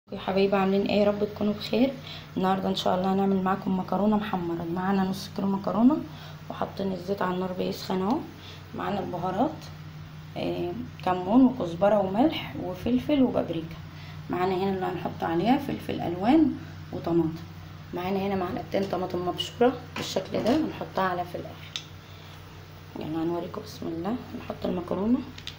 يا حبايبي عاملين ايه يا رب تكونوا بخير النهارده ان شاء الله هنعمل معاكم مكرونه محمره معانا نص كيلو مكرونه وحاطين الزيت على النار بيسخن اهو معانا البهارات إيه كمون وكزبره وملح وفلفل وبابريكا معانا هنا اللي هنحط عليها فلفل الوان وطماطم معانا هنا معلقتين طماطم مبشوره بالشكل ده هنحطها على في الاخر يعني هنوريكم بسم الله نحط المكرونه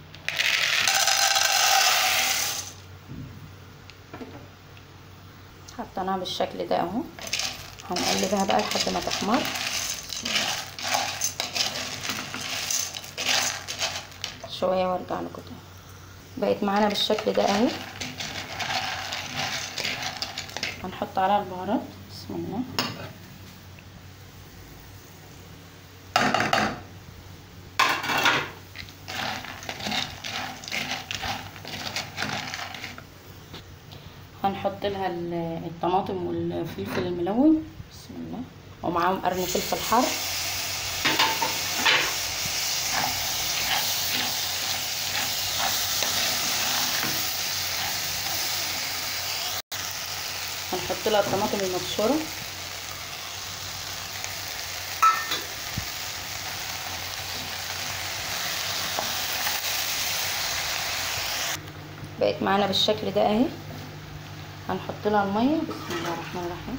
حطيناها بالشكل ده اهو هنقلبها بقى لحد ما تحمر شويه وارجع لكم تاني بقت معانا بالشكل ده اهي هنحط عليها البهارات بسم الله هنحط لها الطماطم والفلفل الملون بسم الله ومعاهم قرن فلفل حار هنحط لها الطماطم المبشوره بقت معانا بالشكل ده اهي هنحط لها الميه بسم الله الرحمن الرحيم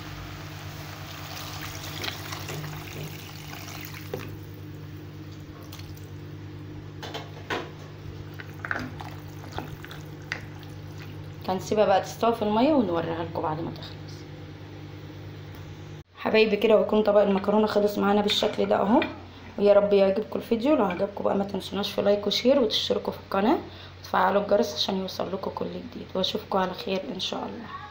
هنسيبها بقى تستوي في الميه ونوريها لكم بعد ما تخلص حبايبي كده ويكون طبق المكرونه خلص معانا بالشكل ده اهو ويا رب يعجبكم الفيديو لو عجبكم بقى ما تنسوناش في لايك وشير وتشتركوا في القناه وتفعلوا الجرس عشان يوصل لكم كل جديد واشوفكم على خير ان شاء الله